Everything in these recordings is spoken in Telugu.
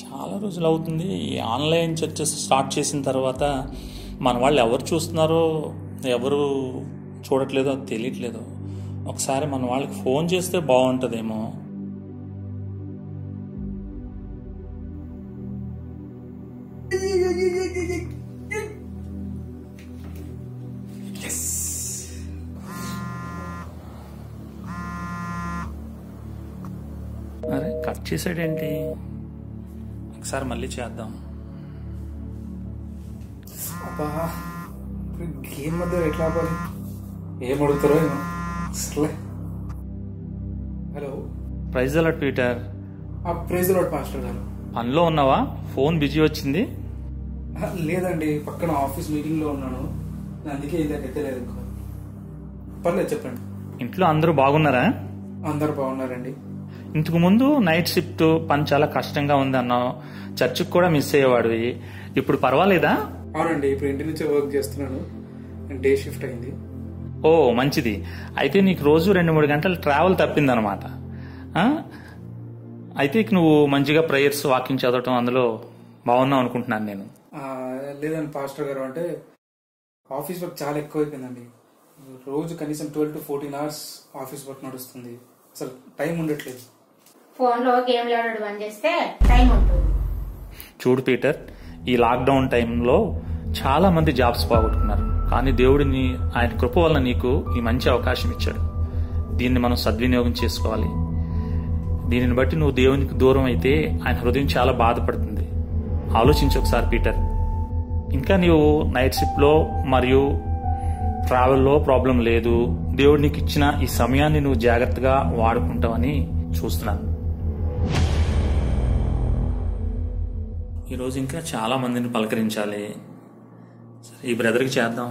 చాలా రోజులు అవుతుంది ఈ ఆన్లైన్ చర్చెస్ స్టార్ట్ చేసిన తర్వాత మన వాళ్ళు ఎవరు చూస్తున్నారో ఎవరు చూడట్లేదో తెలియట్లేదు ఒకసారి మన వాళ్ళకి ఫోన్ చేస్తే బాగుంటుందేమో అరే కట్ చేసాడేంటి ఒకసారి మళ్ళీ చేద్దాం అబ్బా ఇప్పుడు గేమ్ మధ్య ఎట్లా ఆపాలి ఏం అడుగుతారో ఏమో సర్లే హలో ప్రైజ్ అలాట్ పీటర్ ఆ ప్రైజ్ లాడ్ మాస్టర్ గారు పనిలో ఉన్నావా ఫోన్ బిజీ వచ్చింది ఆ, లేదండి పక్కన ఆఫీస్ మీటింగ్ లో ఉన్నాను నేను అందుకే ఇందాక ఎత్తలేదు ఇంకా పర్లేదు చెప్పండి ఇంట్లో అందరూ బాగున్నారా అందరు బాగున్నారండి ఇంతకు ముందు నైట్ షిఫ్ట్ పని చాలా కష్టంగా ఉంది అన్నావు చర్చికి కూడా మిస్ అయ్యేవాడివి ఇప్పుడు పర్వాలేదా అవునండి ఇప్పుడు ఇంటి నుంచే వర్క్ చేస్తున్నాను డే షిఫ్ట్ అయింది ఓ మంచిది అయితే నీకు రోజు రెండు మూడు గంటలు ట్రావెల్ తప్పిందనమాట ఆ? అయితే ఇక నువ్వు మంచిగా ప్రేయర్స్ వాకింగ్ చదవటం అందులో బాగున్నావు అనుకుంటున్నాను నేను ఆ, లేదండి పాస్టర్ గారు అంటే ఆఫీస్ వర్క్ చాలా ఎక్కువ అయిపోయిందండి రోజు కనీసం twelve to fourteen hours office work నడుస్తుంది అసలు టైం ఉండట్లేదు ఫోన్లో గేమ్లు ఆడడం బంద్ చేస్తే టైం ఉంటుంది చూడు పీటర్ ఈ లాక్డౌన్ టైంలో చాలా మంది జాబ్స్ పోగొట్టుకున్నారు కానీ దేవుడిని ఆయన కృప వల్ల నీకు ఈ మంచి అవకాశం ఇచ్చాడు దీన్ని మనం సద్వినియోగం చేసుకోవాలి దీనిని బట్టి నువ్వు దేవునికి దూరం అయితే ఆయన హృదయం చాలా బాధపడుతుంది ఆలోచించు ఒకసారి పీటర్ ఇంకా నీవు నైట్ షిఫ్ట్లో మరియు ట్రావెల్లో ప్రాబ్లం లేదు దేవుడు నీకు ఇచ్చిన ఈ సమయాన్ని నువ్వు జాగ్రత్తగా వాడుకుంటావని చూస్తున్నాను ఈరోజు ఇంకా చాలా మందిని పలకరించాలి సరే ఈ బ్రదర్కి చేద్దాం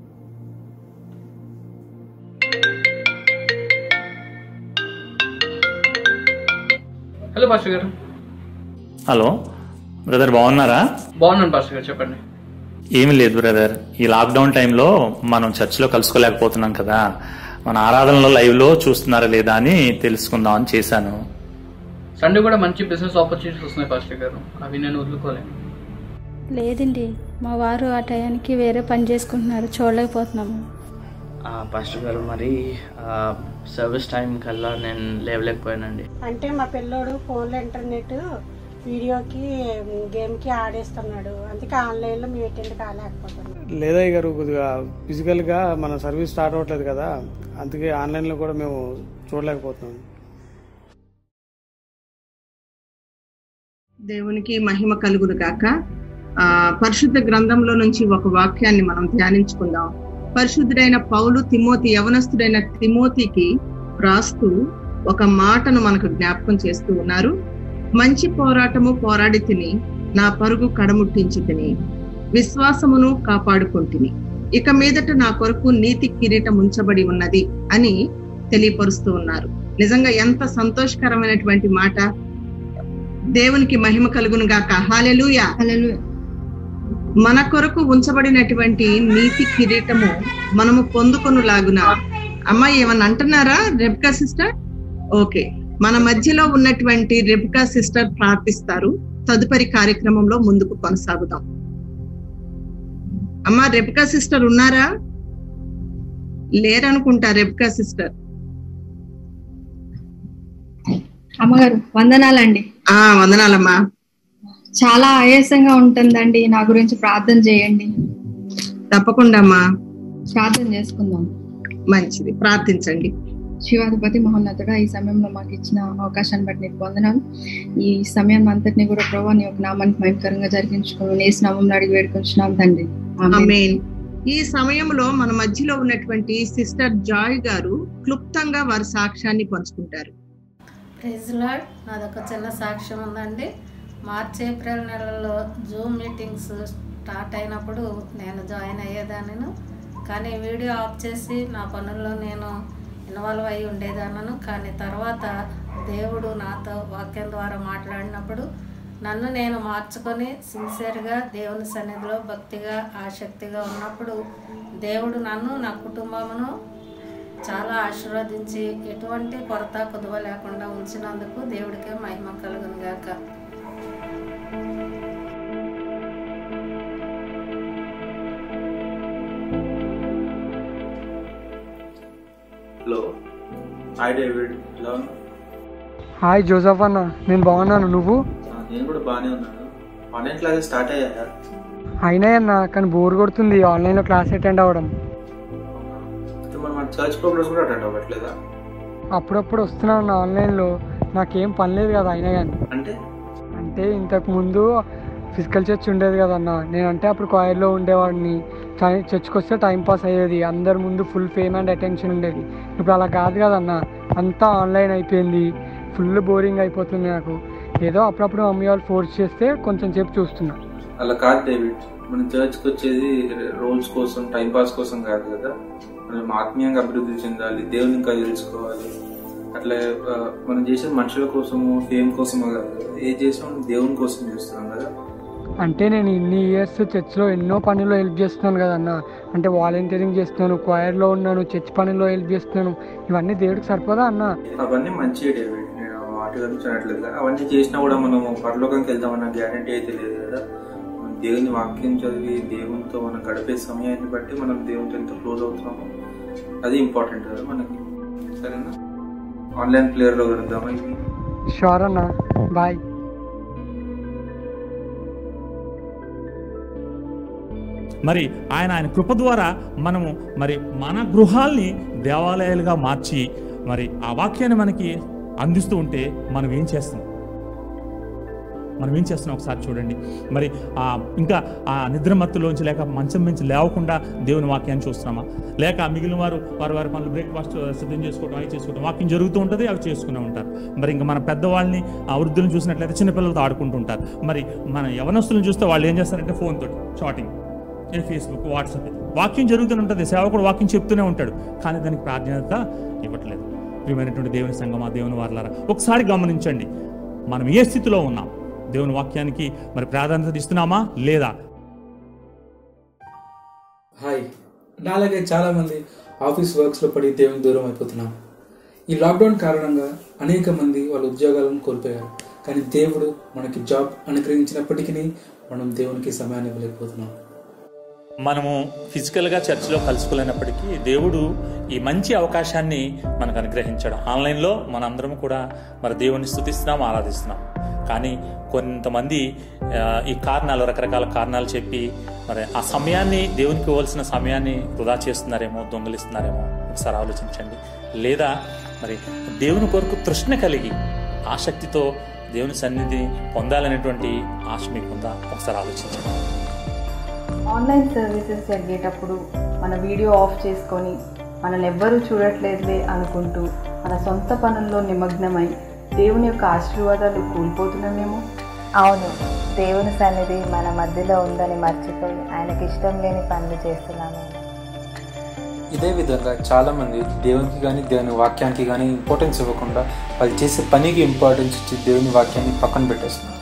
హలో పాస్టర్ గారు హలో బ్రదర్ బాగున్నారా బాగున్నాను పాస్టర్ గారు చెప్పండి ఏమీ లేదు బ్రదర్ ఈ లాక్డౌన్ టైంలో మనం చర్చిలో కలుసుకోలేకపోతున్నాం కదా మన ఆరాధనలో లైవ్లో చూస్తున్నారా లేదా అని తెలుసుకుందాం అని చేశాను సండే కూడా మంచి బిజినెస్ ఆపర్చునిటీస్ వస్తున్నాయి పాస్టర్ గారు అవి నేను వదులుకోలేను లేదండి మా వారు ఆ టయానికి వేరే పని చేసుకుంటున్నారు చూడలేకపోతున్నాము ఆ, పాస్టర్ గారు మరి ఆ, సర్వీస్ టైం కల్లా నేను లేవలేకపోయానండి అంటే మా పిల్లోడు ఫోన్లో ఇంటర్నెట్ వీడియోకి గేమ్కి ఆడేస్తున్నాడు అందుకే ఆన్లైన్లో మేము అటెండ్ కాలేకపోతున్నాం లేదా గారు కొద్దిగా ఫిజికల్గా మన సర్వీస్ స్టార్ట్ అవ్వట్లేదు కదా అందుకే ఆన్లైన్లో కూడా మేము చూడలేకపోతున్నాం దేవునికి మహిమ కలుగును గాక ఆ పరిశుద్ధ గ్రంథంలో నుంచి ఒక వాక్యాన్ని మనం ధ్యానించుకుందాం పరిశుద్ధుడైన పౌలు తిమోతి యవనస్తుడైన తిమోతికి రాస్తూ ఒక మాటను మనకు జ్ఞాపకం చేస్తూ ఉన్నారు మంచి పోరాటము పోరాడి తిని నా పరుగు కడముట్టించి తిని విశ్వాసమును కాపాడుకుంటుని ఇక మీదట నా కొరకు నీతి కిరీటం ఉంచబడి ఉన్నది అని తెలియపరుస్తూ ఉన్నారు నిజంగా ఎంత సంతోషకరమైనటువంటి మాట దేవునికి మహిమ కలుగును గాక హాలెలూయా మన కొరకు ఉంచబడినటువంటి నీతి కిరీటము మనము పొందుకొనులాగున అమ్మాయి ఏమన్నా అంటున్నారా రెబ్కా సిస్టర్ ఓకే మన మధ్యలో ఉన్నటువంటి రెబ్కా సిస్టర్ ప్రార్థిస్తారు తదుపరి కార్యక్రమంలో ముందుకు కొనసాగుదాం అమ్మా రెబ్కా సిస్టర్ ఉన్నారా లేరనుకుంటా రెబ్కా సిస్టర్ అమ్మగారు వందనాలండి ఆ వందనాలమ్మా చాలా ఆయాసంగా ఉంటుందండి నా గురించి ప్రార్థన చేయండి తప్పకుండా అమ్మా ప్రార్థన చేసుకుందాం మంచిది ప్రార్థించండి శివాధిపతి మహోన్నతుడా ఈ సమయంలో మాకు ఇచ్చిన అవకాశాన్ని బట్టి నీకు వందనాలు ఈ సమయం అంతటిని కూడా ప్రభావ నీ యొక్క నామానికి భయంకరంగా జరిగించుకుని నీ నామంలో అడిగి వేడుకుంటున్నాం తండ్రి ఆమేన్. ఆమేన్ ఈ సమయంలో మన మధ్యలో ఉన్నటువంటి సిస్టర్ జాయ్ గారు క్లుప్తంగా వారి సాక్ష్యాన్ని పంచుకుంటారు ప్రైజ్ లాడ్ నాదొక చిన్న సాక్ష్యం ఉందండి మార్చ్ ఏప్రిల్ నెలలో జూమ్ మీటింగ్స్ స్టార్ట్ అయినప్పుడు నేను జాయిన్ అయ్యేదాన్ని కానీ వీడియో ఆఫ్ చేసి నా పనుల్లో నేను ఇన్వాల్వ్ అయి ఉండేదాన్నను కానీ తర్వాత దేవుడు నాతో వాక్యం ద్వారా మాట్లాడినప్పుడు నన్ను నేను మార్చుకొని సిన్సియర్గా దేవుని సన్నిధిలో భక్తిగా ఆసక్తిగా ఉన్నప్పుడు దేవుడు నన్ను నా కుటుంబమును చాలా ఆశీర్వదించి ఎటువంటి కొరత కుదువ లేకుండా ఉంచినందుకు దేవుడికే మహిమ కలుగును గాక హాయ్ డేవిడ్ ఎలా ఉన్నావు హాయ్ జోసఫ్ అన్న నేను బాగున్నాను నువ్వు ఆ, నేను కూడా బాగానే ఉన్నాను ఆన్లైన్ క్లాసెస్ స్టార్ట్ అయ్యాయా అయినాయి అన్న కానీ బోర్ కొడుతుంది ఆన్లైన్లో క్లాస్ అటెండ్ అవ్వడం అయితే మరి మన చర్చ్ ప్రోగ్రెస్ కూడా అటెండ్ అవ్వట్లేదా అప్పుడప్పుడు వస్తున్నాను అన్న ఆన్లైన్లో నాకేం పని లేదు కదా అయినా కానీ అంటే అంటే ఇంతకు ముందు ఫిజికల్ చర్చ్ ఉండేది కదన్న నేనంటే అప్పుడు కాయర్లో ఉండేవాడిని టై- చర్చ్కి వస్తే టైం పాస్ అయ్యేది అందరి ముందు ఫుల్ ఫేమ్ అండ్ అటెన్షన్ ఉండేది ఇప్పుడు అలా కాదు కదన్న అంతా ఆన్లైన్ అయిపోయింది ఫుల్ బోరింగ్ అయిపోతుంది నాకు ఏదో అప్పుడప్పుడు మమ్మీ వాళ్ళు ఫోర్స్ చేస్తే కొంచెం సేపు చూస్తున్నా అలా కాదు డేవిడ్ మనం చర్చ్కి వచ్చేది రోల్స్ కోసం టైం పాస్ కోసం కాదు కదా మనం ఆత్మీయంగా అభివృద్ధి చెందాలి దేవుని ఇంకా తెలుసుకోవాలి అట్లా ఆ, మనం చేసే మనుషుల కోసము ఫేమ్ కోసము కాదు కదా. ఏ చేసినా మనం దేవుని కోసం చేస్తున్నాం కదా అంటే నేను ఇన్ని ఇయర్స్ చర్చ్లో ఎన్నో పనుల్లో హెల్ప్ చేస్తున్నాను కదన్న అంటే వాలంటీరింగ్ చేస్తున్నాను choir లో ఉన్నాను చర్చ్ పనుల్లో హెల్ప్ చేస్తున్నాను ఇవన్నీ దేవుడికి సరిపోదా అన్న అవన్నీ మంచిగా డేవిడ్ నేను వాటి గురించి అనట్లేదు కదా అవన్నీ చేసినా కూడా మనం పరలోకంకి వెళ్దామన్న గ్యారంటీ అయితే లేదు కదా మనం దేవుని వాక్యం చదివి దేవునితో మనం గడిపే సమయాన్ని బట్టి మనం దేవునితో ఎంత క్లోజ్ అవుతున్నామో అది ఇంపార్టెంట్ కదా మనకి సరేనా ఆన్లైన్ ప్లేయర్లో కలుద్దామా ఇది షూర్ అన్న బాయ్ మరి ఆయన ఆయన కృప ద్వారా మనము మరి మన గృహాల్ని దేవాలయాలుగా మార్చి మరి ఆ వాక్యాన్ని మనకి అందిస్తూ ఉంటే మనం ఏం చేస్తున్నాం మనం ఏం చేస్తున్నాం ఒకసారి చూడండి మరి ఆ ఇంకా ఆ నిద్రమత్తులోంచి లేక మంచం నుంచి లేవకుండా దేవుని వాక్యాన్ని చూస్తున్నామా లేక మిగిలిన వారు వారి వారి పనులు బ్రేక్ఫాస్ట్ సిద్ధం చేసుకోవడం అవి చేసుకోవడం వాక్యం జరుగుతూ ఉంటుంది అవి చేసుకునే ఉంటారు మరి ఇంకా మన పెద్దవాళ్ళని ఆ వృద్ధులను చూసినట్లయితే చిన్నపిల్లలతో ఆడుకుంటూ ఉంటారు మరి మన యవనస్తులను చూస్తే వాళ్ళు ఏం చేస్తారంటే ఫోన్ తోటి షాటింగ్ ఇది ఫేస్బుక్ వాట్సాప్ వాక్యం జరుగుతూనే ఉంటుంది సేవకుడు వాక్యం చెప్తూనే ఉంటాడు కానీ దానికి ప్రాధాన్యత ఇవ్వట్లేదు ప్రియమైనటువంటి దేవుని సంగమా దేవుని వారలారా ఒకసారి గమనించండి మనం ఏ స్థితిలో ఉన్నాం దేవుని వాక్యానికి మరి ప్రాధాన్యత ఇస్తున్నామా లేదా హాయ్ నాలాగే చాలా మంది ఆఫీస్ వర్క్స్లో పడి దేవునికి దూరం అయిపోతున్నాం ఈ లాక్డౌన్ కారణంగా అనేక మంది వాళ్ళ ఉద్యోగాలను కోల్పోయారు కానీ దేవుడు మనకి జాబ్ అనుగ్రహించినప్పటికీ మనం దేవునికి సమయాన్ని ఇవ్వలేకపోతున్నాం మనము ఫిజికల్గా చర్చిలో కలుసుకోలేనప్పటికీ దేవుడు ఈ మంచి అవకాశాన్ని మనకు అనుగ్రహించాడు ఆన్లైన్లో మనందరం కూడా మరి దేవుని స్థుతిస్తున్నాం ఆరాధిస్తున్నాం కానీ కొంతమంది ఆ, ఈ కారణాలు రకరకాల కారణాలు చెప్పి మరి ఆ సమయాన్ని దేవునికి ఇవ్వాల్సిన సమయాన్ని వృధా చేస్తున్నారేమో దొంగిలిస్తున్నారేమో ఒకసారి ఆలోచించండి లేదా మరి దేవుని కొరకు తృష్ణ కలిగి ఆసక్తితో దేవుని సన్నిధిని పొందాలనేటువంటి ఆశ మీకుందా ఒకసారి ఆలోచించండి ఆన్లైన్ సర్వీసెస్ జరిగేటప్పుడు మన వీడియో ఆఫ్ చేసుకొని మనల్ని ఎవ్వరూ చూడట్లేదులే అనుకుంటూ మన సొంత పనుల్లో నిమగ్నమై దేవుని యొక్క ఆశీర్వాదాలు కోల్పోతున్నామేమో అవును దేవుని సన్నిధి మన మధ్యలో ఉందని మర్చిపోయి ఆయనకి ఇష్టం లేని పనులు చేస్తున్నాము ఇదే విధంగా చాలా మంది దేవునికి కానీ దేవుని వాక్యానికి కానీ ఇంపార్టెన్స్ ఇవ్వకుండా వాళ్ళు చేసే పనికి ఇంపార్టెన్స్ ఇచ్చి దేవుని వాక్యాన్ని పక్కన పెట్టేస్తున్నారు